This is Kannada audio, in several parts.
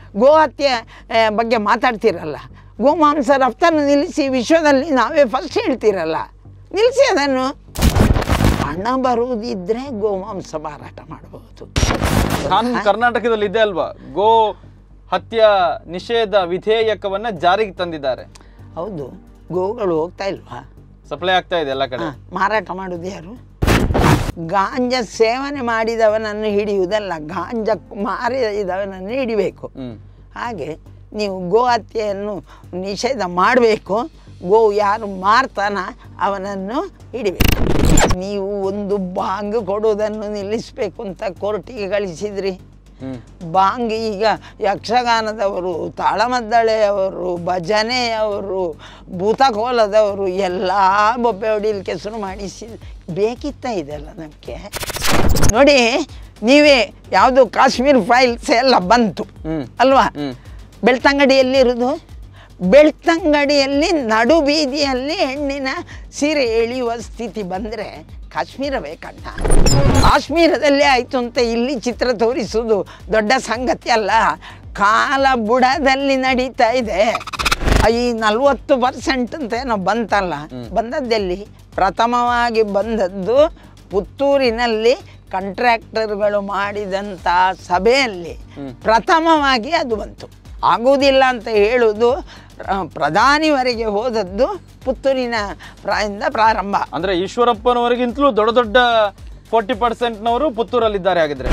ಗೋಹತ್ಯೆ ಆ, ಬಗ್ಗೆ ಮಾತಾಡ್ತೀರಲ್ಲ ಗೋಮಾಂಸ ರಫ್ತನ್ನು ನಿಲ್ಲಿಸಿ ವಿಶ್ವದಲ್ಲಿ ನಾವೇ ಫಸ್ಟ್ ಹೇಳ್ತೀರಲ್ಲ ನಿಲ್ಲಿಸಿ ಅದನ್ನು ಹಣ ಬರುವುದಿದ್ರೆ ಗೋಮಾಂಸ ಮಾರಾಟ ಮಾಡಬಹುದು ಕಾನೂನು ಕರ್ನಾಟಕದಲ್ಲಿ ಇದೆ ಅಲ್ವಾ ಗೋ ಹತ್ಯೆ ನಿಷೇಧ ವಿಧೇಯಕವನ್ನ ಜಾರಿಗೆ ತಂದಿದ್ದಾರೆ ಹೌದು ಗೋಗಳು ಹೋಗ್ತಾ ಇಲ್ವಾ ಸಪ್ಲೈ ಆಗ್ತಾ ಇದೆ ಎಲ್ಲ ಕಡೆ ಹಾ, ಮಾರಾಟ ಮಾಡೋದು ಯಾರು ಗಾಂಜಾ ಸೇವನೆ ಮಾಡಿದವನನ್ನು ಹಿಡಿಯುವುದಲ್ಲ ಗಾಂಜಾ ಮಾರಿದವನನ್ನು ಹಿಡಿಬೇಕು ಹ್ಮ್ ಹಾಗೆ ನೀವು ಗೋ ಹತ್ಯೆಯನ್ನು ನಿಷೇಧ ಮಾಡಬೇಕು ಗೋ ಯಾರು ಮಾರ್ತಾನ ಅವನನ್ನು ಹಿಡಿಬೇಕು ನೀವು ಒಂದು ಬಾಂಗ್ ಕೊಡುವುದನ್ನು ನಿಲ್ಲಿಸಬೇಕು ಅಂತ ಕೋರ್ಟಿಗೆ ಕಳಿಸಿದ್ರಿ ಹ್ಮ್ ಬಾಂಗ್ ಈಗ ಯಕ್ಷಗಾನದವರು ತಾಳಮದ್ದಳೆಯವರು ಭಜನೆಯವರು ಭೂತಕೋಲದವರು ಎಲ್ಲ ಬೊಬ್ಬೆ ಹೊಡಿಲಿಕ್ಕೆ ಶುರು ಮಾಡಿಸಿ ಬೇಕಿತ್ತ ಇದೆಲ್ಲ ನಮಗೆ ನೋಡಿ ನೀವೇ ಯಾವುದು ಕಾಶ್ಮೀರ್ ಫೈಲ್ಸ್ ಎಲ್ಲ ಬಂತು ಹ್ಮ್ ಅಲ್ವಾ ಹ್ಮ್ ಬೆಳ್ತಂಗಡಿಯಲ್ಲಿರೋದು ಬೆಳ್ತಂಗಡಿಯಲ್ಲಿ ನಡು ಬೀದಿಯಲ್ಲಿ ಹೆಣ್ಣಿನ ಸೀರೆ ಎಳೆಯುವ ಸ್ಥಿತಿ ಬಂದರೆ ಕಾಶ್ಮೀರವೇ ಕಣ್ಣ ಕಾಶ್ಮೀರದಲ್ಲೇ ಆಯಿತು ಅಂತ ಇಲ್ಲಿ ಚಿತ್ರ ತೋರಿಸುವುದು ದೊಡ್ಡ ಸಂಗತಿ ಅಲ್ಲ ಕಾಲ ಬುಡದಲ್ಲಿ ನಡೀತಾ ಇದೆ ಈ ನಲ್ವತ್ತು ಪರ್ಸೆಂಟ್ ಅಂತ ಏನೋ ಬಂತಲ್ಲ ಬಂದದ್ದೆಲ್ಲಿ ಪ್ರಥಮವಾಗಿ ಬಂದದ್ದು ಪುತ್ತೂರಿನಲ್ಲಿ ಕಾಂಟ್ರಾಕ್ಟರ್ಗಳು ಮಾಡಿದಂಥ ಸಭೆಯಲ್ಲಿ ಪ್ರಥಮವಾಗಿ ಅದು ಬಂತು ಆಗುವುದಿಲ್ಲ ಅಂತ ಹೇಳುವುದು ಆ, ಪ್ರಧಾನಿವರೆಗೆ ಹೋದದ್ದು ಪುತ್ತೂರಿನ ಪ್ರಾಯದಿಂದ ಪ್ರಾರಂಭ ಅಂದ್ರೆ ಈಶ್ವರಪ್ಪನವರಿಗಿಂತಲೂ ದೊಡ್ಡ ದೊಡ್ಡ ಫೋರ್ಟಿ ಪರ್ಸೆಂಟ್ನವರು ಪುತ್ತೂರಲ್ಲಿದ್ದಾರೆ ಹಾಗಿದ್ರೆ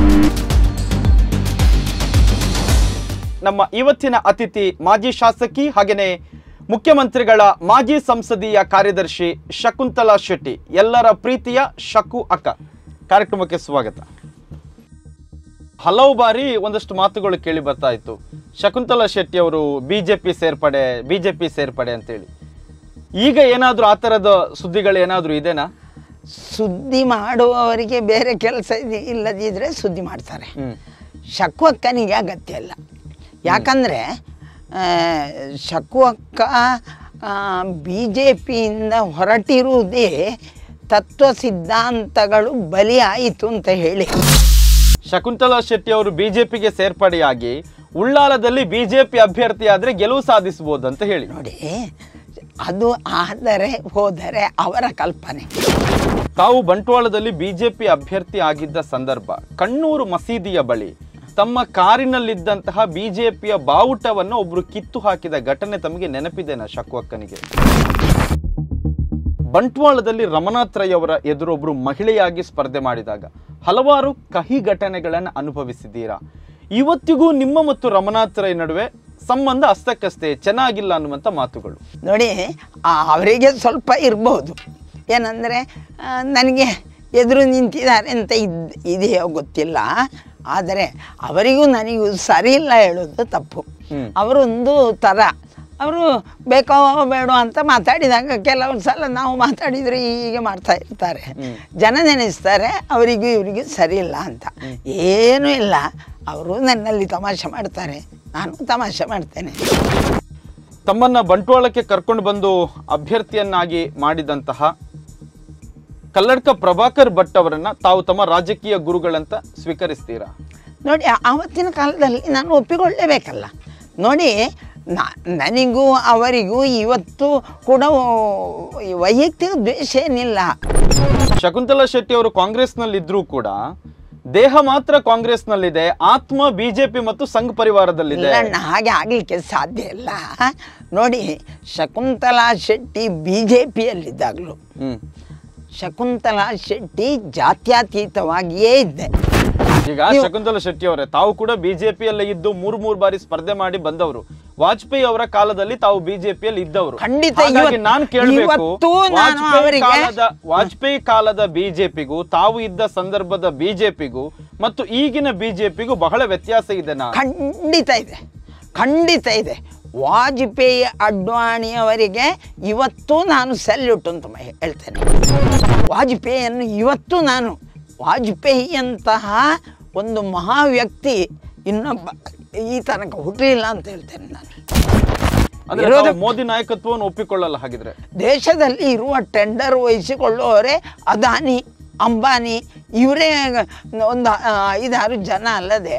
ನಮ್ಮ ಇವತ್ತಿನ ಅತಿಥಿ ಮಾಜಿ ಶಾಸಕಿ ಹಾಗೆಯೇ ಮುಖ್ಯಮಂತ್ರಿಗಳ ಮಾಜಿ ಸಂಸದೀಯ ಕಾರ್ಯದರ್ಶಿ ಶಕುಂತಲಾ ಶೆಟ್ಟಿ ಎಲ್ಲರ ಪ್ರೀತಿಯ ಶಕು ಅಕ್ಕ ಕಾರ್ಯಕ್ರಮಕ್ಕೆ ಸ್ವಾಗತ ಹಲವು ಬಾರಿ ಒಂದಷ್ಟು ಮಾತುಗಳು ಕೇಳಿ ಬರ್ತಾ ಇತ್ತು ಶಕುಂತಲಾ ಶೆಟ್ಟಿ ಅವರು ಬಿಜೆಪಿ ಸೇರ್ಪಡೆ ಬಿಜೆಪಿ ಸೇರ್ಪಡೆ ಅಂತೇಳಿ ಈಗ ಏನಾದರೂ ಆ ಥರದ ಸುದ್ದಿಗಳು ಏನಾದರೂ ಇದೆನಾ ಸುದ್ದಿ ಮಾಡುವವರಿಗೆ ಬೇರೆ ಕೆಲಸ ಇದೆ ಇಲ್ಲದಿದ್ದರೆ ಸುದ್ದಿ ಮಾಡ್ತಾರೆ ಹ್ಮ್ ಶಕ್ವಕ್ಕನಿಗೆ ಅಗತ್ಯ ಇಲ್ಲ ಯಾಕಂದರೆ ಶಕ್ವಕ್ಕ ಬಿ ಜೆ ಪಿಯಿಂದ ಹೊರಟಿರುವುದೇ ತತ್ವ ಸಿದ್ಧಾಂತಗಳು ಬಲಿಯಾಯಿತು ಅಂತ ಹೇಳಿ ಶಕುಂತಲಾ ಶೆಟ್ಟಿ ಅವರು ಬಿಜೆಪಿಗೆ ಸೇರ್ಪಡೆಯಾಗಿ ಉಳ್ಳಾಲದಲ್ಲಿ ಬಿಜೆಪಿ ಅಭ್ಯರ್ಥಿ ಆದ್ರೆ ಗೆಲುವು ಸಾಧಿಸಬಹುದು ಅಂತ ಹೇಳಿ ನೋಡಿ ಅದು ಆದರೆ ಹೋದರೆ ಅವರ ಕಲ್ಪನೆ ತಾವು ಬಂಟ್ವಾಳದಲ್ಲಿ ಬಿಜೆಪಿ ಅಭ್ಯರ್ಥಿ ಆಗಿದ್ದ ಸಂದರ್ಭ ಕಣ್ಣೂರು ಮಸೀದಿಯ ಬಳಿ ತಮ್ಮ ಕಾರಿನಲ್ಲಿದ್ದಂತಹ ಬಿಜೆಪಿಯ ಬಾವುಟವನ್ನು ಒಬ್ರು ಕಿತ್ತು ಹಾಕಿದ ಘಟನೆ ತಮಗೆ ನೆನಪಿದೆನಾ ಶಕ್ವಕ್ಕನಿಗೆ ಬಂಟ್ವಾಳದಲ್ಲಿ ರಮನಾಥ್ ರೈ ಅವರ ಎದುರೊಬ್ರು ಮಹಿಳೆಯಾಗಿ ಸ್ಪರ್ಧೆ ಮಾಡಿದಾಗ ಹಲವಾರು ಕಹಿ ಘಟನೆಗಳನ್ನು ಅನುಭವಿಸಿದ್ದೀರಾ ಇವತ್ತಿಗೂ ನಿಮ್ಮ ಮತ್ತು ರಮನಾಥ್ ರೈ ನಡುವೆ ಸಂಬಂಧ ಅಸ್ತಕ್ಕಷ್ಟೇ ಚೆನ್ನಾಗಿಲ್ಲ ಅನ್ನುವಂಥ ಮಾತುಗಳು ನೋಡಿ ಆ, ಅವರಿಗೆ ಸ್ವಲ್ಪ ಇರ್ಬೋದು ಏನಂದರೆ ನನಗೆ ಎದುರು ನಿಂತಿದ್ದಾರೆ ಅಂತ ಇದ್ ಇದೆಯೋ ಗೊತ್ತಿಲ್ಲ ಆದರೆ ಅವರಿಗೂ ನನಗೂ ಸರಿ ಇಲ್ಲ ಹೇಳೋದು ತಪ್ಪು ಹ್ಮ್. ಅವರೊಂದು ಥರ ಅವರು ಬೇಕೋ ಬೇಡೋ ಅಂತ ಮಾತಾಡಿದಾಗ ಕೆಲವು ಸಲ ನಾವು ಮಾತಾಡಿದರೆ ಹೀಗೆ ಮಾಡ್ತಾ ಇರ್ತಾರೆ ಜನ ನೆನೆಸ್ತಾರೆ ಅವರಿಗೂ ಇವರಿಗೂ ಸರಿ ಇಲ್ಲ ಅಂತ ಏನೂ ಇಲ್ಲ ಅವರು ನನ್ನಲ್ಲಿ ತಮಾಷೆ ಮಾಡ್ತಾರೆ ನಾನು ತಮಾಷೆ ಮಾಡ್ತೇನೆ ತಮ್ಮನ್ನ ಬಂಟ್ವಾಳಕ್ಕೆ ಕರ್ಕೊಂಡು ಬಂದು ಅಭ್ಯರ್ಥಿಯನ್ನಾಗಿ ಮಾಡಿದಂತಹ ಕಲ್ಲಡ್ಕ ಪ್ರಭಾಕರ್ ಭಟ್ ಅವರನ್ನ ತಾವು ತಮ್ಮ ರಾಜಕೀಯ ಗುರುಗಳಂತ ಸ್ವೀಕರಿಸ್ತೀರಾ ನೋಡಿ ಆವತ್ತಿನ ಕಾಲದಲ್ಲಿ ನಾನು ಒಪ್ಪಿಕೊಳ್ಳೇಬೇಕಲ್ಲ ನೋಡಿ ನಾ ನನಗೂ ಅವರಿಗೂ ಇವತ್ತು ಕೂಡ ಈ ವೈಯಕ್ತಿಕ ದ್ವೇಷ ಏನಿಲ್ಲ ಶಕುಂತಲಾ ಶೆಟ್ಟಿ ಅವರು ಕಾಂಗ್ರೆಸ್ನಲ್ಲಿ ಇದ್ರೂ ಕೂಡ ದೇಹ ಮಾತ್ರ ಕಾಂಗ್ರೆಸ್ನಲ್ಲಿದೆ ಆತ್ಮ ಬಿಜೆಪಿ ಮತ್ತು ಸಂಘ ಪರಿವಾರದಲ್ಲಿದೆ ಇಲ್ಲ ಅಣ್ಣ, ಹಾಗೆ ಆಗಲಿಕ್ಕೆ ಸಾಧ್ಯ ಇಲ್ಲ ನೋಡಿ ಶಕುಂತಲಾ ಶೆಟ್ಟಿ ಬಿ ಜೆ ಪಿಯಲ್ಲಿದ್ದಾಗಲೂ ಹ್ಮ್ ಶಕುಂತಲಾ ಶೆಟ್ಟಿ ಜಾತ್ಯತೀತವಾಗಿಯೇ ಇದ್ದೆ ಈಗ ಶಕುಂತಲಾ ಶೆಟ್ಟಿ ಅವರೇ ತಾವು ಕೂಡ ಬಿಜೆಪಿಯಲ್ಲೇ ಇದ್ದು ಮೂರ್ ಮೂರ್ ಬಾರಿ ಸ್ಪರ್ಧೆ ಮಾಡಿ ಬಂದವರು ವಾಜಪೇಯಿ ಅವರ ಕಾಲದಲ್ಲಿ ತಾವು ಬಿಜೆಪಿಯಲ್ಲಿ ಇದ್ದವರು ಖಂಡಿತ ಹಾಗಾಗಿ ಇವತ್ತು- ನಾನು ಕೇಳಬೇಕು ಇವತ್ತು ನಾನು ವಾಜಪೇಯಿ ಅವರಿಗೆ- ಕಾಲದ ವಾಜಪೇಯಿ ಕಾಲದ ಬಿಜೆಪಿಗೂ ತಾವು ಇದ್ದ ಸಂದರ್ಭದ ಬಿಜೆಪಿಗೂ ಮತ್ತು ಈಗಿನ ಬಿಜೆಪಿಗೂ ಬಹಳ ವ್ಯತ್ಯಾಸ ಇದೆನಾ ಖಂಡಿತ ಇದೆ ಖಂಡಿತ ಇದೆ ವಾಜಪೇಯಿ ಅಡ್ವಾಣಿಯವರಿಗೆ ಇವತ್ತು ನಾನು ಸಲ್ಯೂಟ್ ಅಂತ ಮ- ಹೇಳ್ತೇನೆ ವಾಜಪೇಯಿಯನ್ನು ಇವತ್ತು ನಾನು ವಾಜಪೇಯಿಯಂತಹ ಒಂದು ಮಹಾ ವ್ಯಕ್ತಿ ಇನ್ನೊಬ್ಬ ಈ ತನಕ ಹುಟ್ಟಲಿಲ್ಲ ಅಂತ ಹೇಳ್ತೇನೆ ನಾನು ಅಂದ್ರೆ ವಿರೋಧ- ತಾವು ಮೋದಿ ನಾಯಕತ್ವವನ್ನು ಒಪ್ಪಿಕೊಳ್ಳಲ್ಲ ಹಾಗಿದ್ರೆ ದೇಶದಲ್ಲಿ ಇರುವ ಟೆಂಡರ್ ವಹಿಸಿಕೊಳ್ಳುವವರೇ ಅದಾನಿ ಅಂಬಾನಿ ಇವರೇ ಒಂದು ಆ, ಐದಾರು ಜನ ಅಲ್ಲದೆ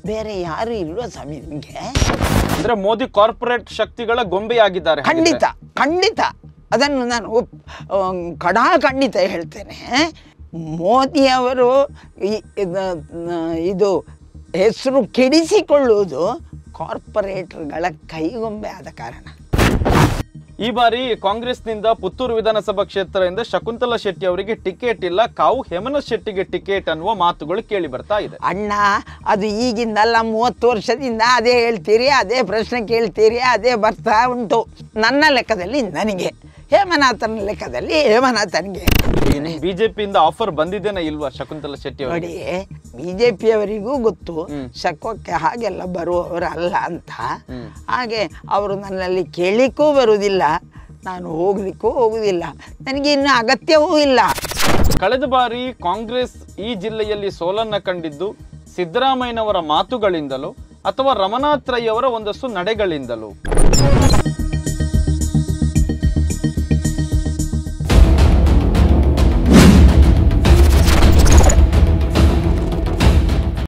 ಬೇರೆ ಯಾರು ಇಲ್ವಾ ಸ್ವಾಮಿ ನಿಮಗೆ ಅಂದ್ರೆ ಮೋದಿ ಕಾರ್ಪೊರೇಟ್ ಶಕ್ತಿಗಳ ಗೊಂಬೆಯಾಗಿದ್ದಾರೆ ಖಂಡಿತ ಖಂಡಿತ ಅದನ್ನು ನಾನು ಒಪ್ ಆ, ಕಡಾ ಖಂಡಿತ ಹೇಳ್ತೇನೆ ಮೋದಿಯವರು ಈ- ಇದ- ಇದು ಹೆಸರು ಕೆಡಿಸಿಕೊಳ್ಳುವುದು ಕಾರ್ಪೊರೇಟರ್ಗಳ ಕೈಗೊಂಬೆ ಆದ ಕಾರಣ ಈ ಬಾರಿ ಕಾಂಗ್ರೆಸ್ನಿಂದ ಪುತ್ತೂರು ವಿಧಾನಸಭಾ ಕ್ಷೇತ್ರದಿಂದ ಶಕುಂತಲಾ ಶೆಟ್ಟಿ ಅವರಿಗೆ ಟಿಕೆಟ್ ಇಲ್ಲ ಕಾವು ಹೇಮಂತ್ ಶೆಟ್ಟಿಗೆ ಟಿಕೆಟ್ ಅನ್ನುವ ಮಾತುಗಳು ಕೇಳಿ ಬರ್ತಾ ಇದೆ ಅಣ್ಣ ಅದು ಈಗಿಂದಲ್ಲ ಮೂವತ್ತು ವರ್ಷದಿಂದ ಅದೇ ಹೇಳ್ತೀರಿ ಅದೇ ಪ್ರಶ್ನೆ ಕೇಳ್ತೀರಿ ಅದೇ ಬರ್ತಾ ಉಂಟು ನನ್ನ ಲೆಕ್ಕದಲ್ಲಿ ನನಗೆ ಹೇಮನಾಥನ ಲೆಕ್ಕದಲ್ಲಿ ಹೇಮನಾಥನಿಗೆ ಏನೇ ಬಿಜೆಪಿಯಿಂದ ಆಫರ್ ಬಂದಿದ್ದೇನೆ ಇಲ್ವಾ ಶಕುಂತಲಾ ಶೆಟ್ಟಿ ನೋಡಿ ಅವರಿಗೆ ಬಿ ಜೆ ಪಿಯವರಿಗೂ ಗೊತ್ತು ಹ್ಮ್. ಶಕ್ವಕ್ಕೆ ಹಾಗೆಲ್ಲ ಬರುವವರಲ್ಲ ಅಂತ ಹ್ಮ್. ಹಾಗೆ ಅವರು ನನ್ನಲ್ಲಿ ಕೇಳಲಿಕ್ಕೂ ಬರುವುದಿಲ್ಲ ನಾನು ಹೋಗ್ಲಿಕ್ಕೂ ಹೋಗುವುದಿಲ್ಲ ನನಗೆ ಇನ್ನು ಅಗತ್ಯವೂ ಇಲ್ಲ ಕಳೆದ ಬಾರಿ ಕಾಂಗ್ರೆಸ್ ಈ ಜಿಲ್ಲೆಯಲ್ಲಿ ಸೋಲನ್ನ ಕಂಡಿದ್ದು ಸಿದ್ದರಾಮಯ್ಯನವರ ಮಾತುಗಳಿಂದಲೋ ಅಥವಾ ರಮನಾಥ್ ರೈ ಅವರ ಒಂದಷ್ಟು ನಡೆಗಳಿಂದಲೋ